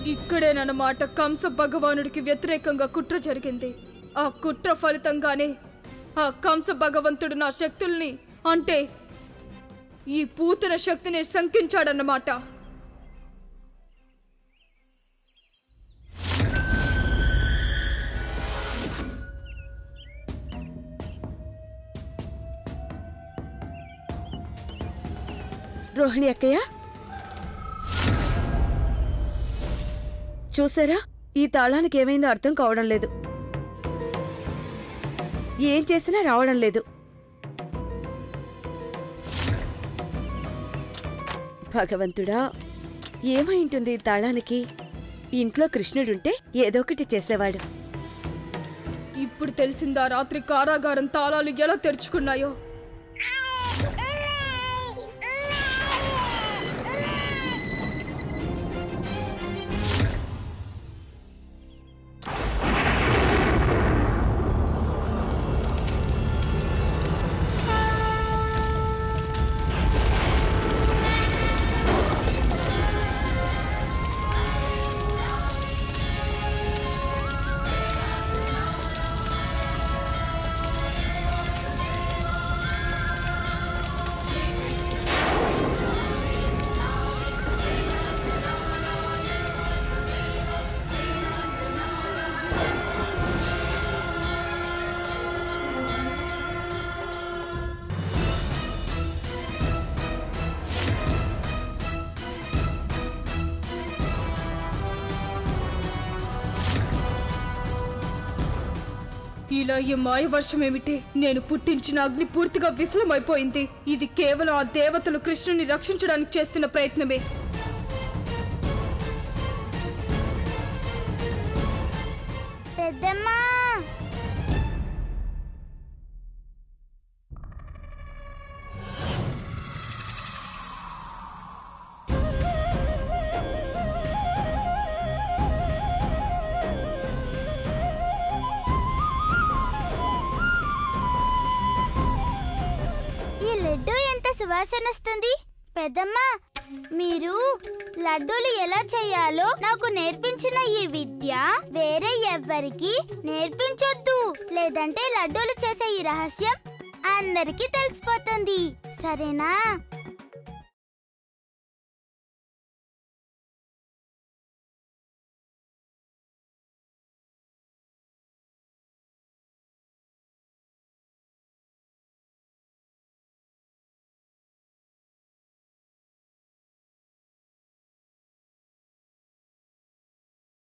ఇక్కడేనన్నమాట కంస భగవానుడికి వ్యతిరేకంగా కుట్ర జరిగింది ఆ కుట్ర ఫలితంగానే ఆ కంస భగవంతుడు నా శక్తుల్ని అంటే ఈ పూతన శక్తిని శంకించాడన్నమాట రోహిణి అక్కయ్య చూసారా ఈ తాళానికి ఏమైందో అర్థం కావడం లేదు ఏం చేసినా రావడం లేదు భగవంతుడా ఏమై ఉంటుంది ఈ తాళానికి ఇంట్లో కృష్ణుడుంటే ఏదో ఒకటి చేసేవాడు ఇప్పుడు తెలిసిందా రాత్రి కారాగారం తాళాలు ఎలా తెరుచుకున్నాయో ఇలా ఈ మాయ వర్షం ఏమిటి నేను పుట్టించిన అగ్ని పూర్తిగా విఫలమైపోయింది ఇది కేవలం ఆ దేవతలు కృష్ణుని రక్షించడానికి చేస్తున్న ప్రయత్నమే పెద్దమ్మా ఈ లడ్డు ఎంత సువాసన వస్తుంది పెద్దమ్మా మీరు లడ్డూలు ఎలా చేయాలో నాకు నేర్పించిన ఈ విద్య వేరే ఎవ్వరికి నేర్పించొద్దు లేదంటే లడ్డూలు చేసే ఈ రహస్యం అందరికీ తెలిసిపోతుంది సరేనా